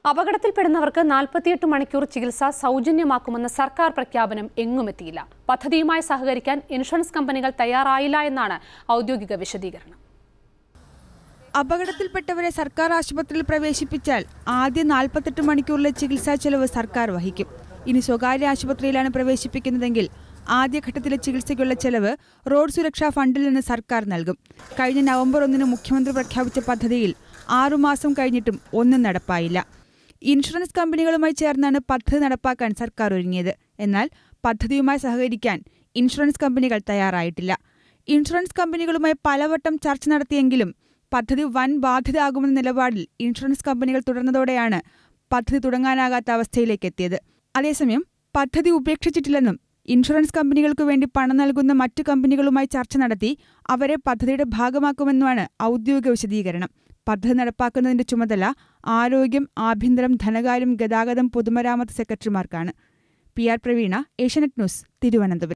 അപകടത്തിൽപ്പെടുന്നവർക്ക് നാൽപ്പത്തിയെട്ട് മണിക്കൂർ ചികിത്സ സൗജന്യമാക്കുമെന്ന സർക്കാർ പ്രഖ്യാപനം എങ്ങുമെത്തിയില്ല പദ്ധതിയുമായി സഹകരിക്കാൻ ഇൻഷുറൻസ് കമ്പനികൾ തയ്യാറായില്ല എന്നാണ് ഔദ്യോഗിക വിശദീകരണം അപകടത്തിൽപ്പെട്ടവരെ സർക്കാർ ആശുപത്രിയിൽ പ്രവേശിപ്പിച്ചാൽ ആദ്യ നാൽപ്പത്തെട്ട് മണിക്കൂറിലെ ചികിത്സാ ചെലവ് സർക്കാർ വഹിക്കും ഇനി സ്വകാര്യ ആശുപത്രിയിലാണ് പ്രവേശിപ്പിക്കുന്നതെങ്കിൽ ആദ്യഘട്ടത്തിലെ ചികിത്സയ്ക്കുള്ള ചെലവ് റോഡ് സുരക്ഷാ ഫണ്ടിൽ നിന്ന് സർക്കാർ നൽകും കഴിഞ്ഞ നവംബർ ഒന്നിന് മുഖ്യമന്ത്രി പ്രഖ്യാപിച്ച പദ്ധതിയിൽ ആറുമാസം കഴിഞ്ഞിട്ടും ഒന്നും നടപ്പായില്ല ഇൻഷുറൻസ് കമ്പനികളുമായി ചേർന്നാണ് പദ്ധതി നടപ്പാക്കാൻ സർക്കാർ ഒരുങ്ങിയത് എന്നാൽ പദ്ധതിയുമായി സഹകരിക്കാൻ ഇൻഷുറൻസ് കമ്പനികൾ തയ്യാറായിട്ടില്ല ഇൻഷുറൻസ് കമ്പനികളുമായി പലവട്ടം ചർച്ച നടത്തിയെങ്കിലും പദ്ധതി വൻ ബാധ്യത ആകുമെന്ന നിലപാടിൽ ഇൻഷുറൻസ് കമ്പനികൾ തുടർന്നതോടെയാണ് പദ്ധതി തുടങ്ങാനാകാത്ത അവസ്ഥയിലേക്ക് എത്തിയത് അതേസമയം പദ്ധതി ഉപേക്ഷിച്ചിട്ടില്ലെന്നും ഇൻഷുറൻസ് കമ്പനികൾക്കു വേണ്ടി പണം നൽകുന്ന മറ്റു കമ്പനികളുമായി ചർച്ച നടത്തി അവരെ പദ്ധതിയുടെ ഭാഗമാക്കുമെന്നുമാണ് ഔദ്യോഗിക വിശദീകരണം പദ്ധതി നടപ്പാക്കുന്നതിന്റെ ചുമതല ആരോഗ്യം ആഭ്യന്തരം ധനകാര്യം ഗതാഗതം പൊതുമരാമത്ത് സെക്രട്ടറിമാർക്കാണ് P R Praveena Asianet news Thiruvananthapuram